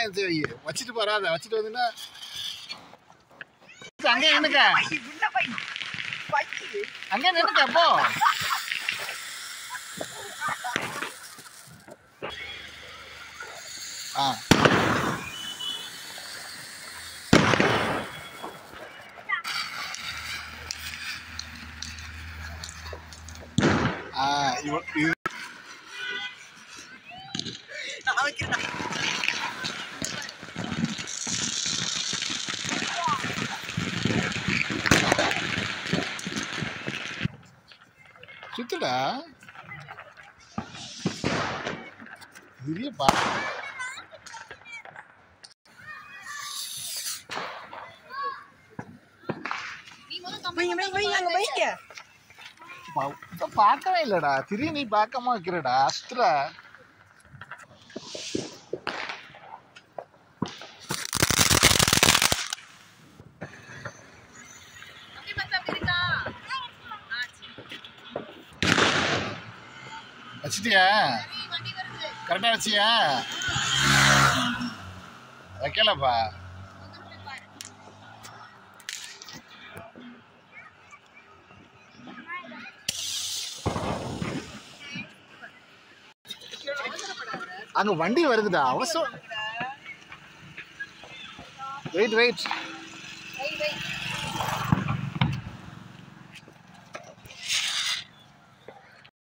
இருந்துச்சு வை வச்சுட்டு போறாத வச்சுட்டு வந்துன்னா அங்கே நின்னுக்க உள்ள பை பை அங்கே நின்னுக்க போ ஆ ஆ இவ- இது நான் வைக்கிறேன் சுத்துடா பெரிய பா வைங்க வைங்க வைங்க அங்க வைங்க பா- பார்க்கவே இல்லடா திரி நீ பார்க்காம வைக்கிறடா அஸ்திரா வச்சிட்டியா கரெக்டா வச்சியா வைக்கலப்பா அங்க வண்டி வருதுடா அவசரம் வெயிட் வெயிட்